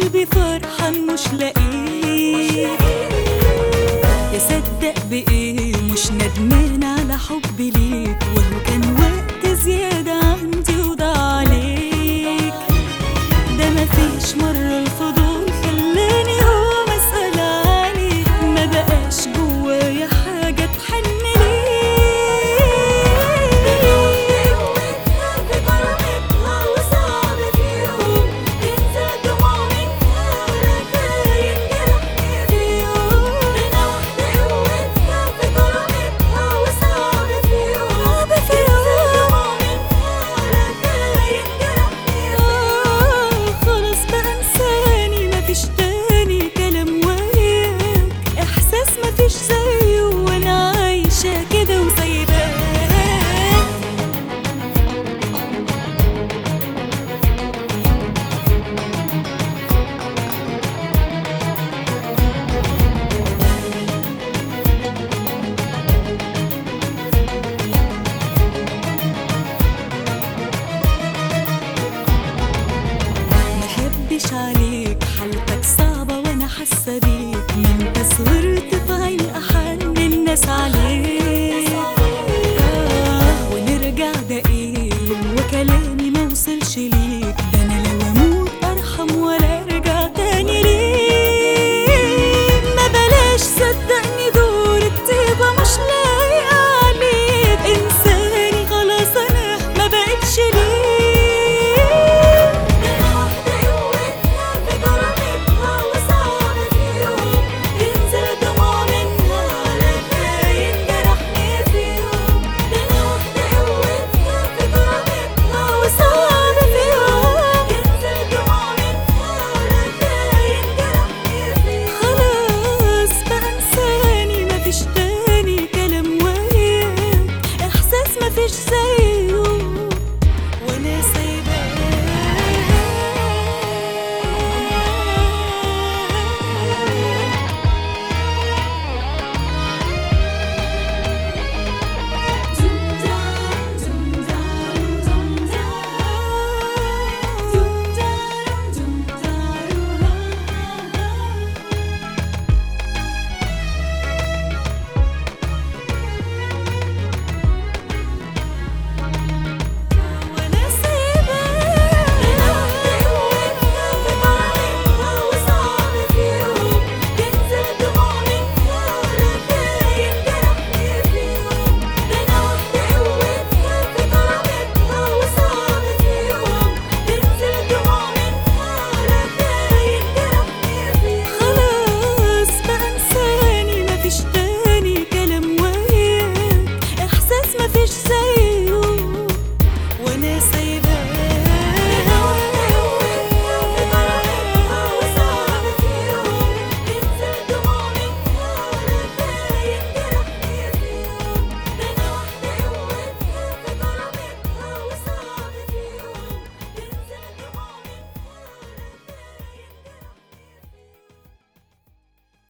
قلبي فرحان مش لاقيك يصدق بإيه مش ندمان على حبي ليك وهو كان وقت زيادة عندي وضاع عليك ده مفيش مرة الفضول خلاني هو أسأل عليك ما بقاش جوايا حاجة تحن خلاص بقى انساني مفيش تاني كلام وياك احساس مفيش زيه وانا عايشه كده وسايباك محبش عليك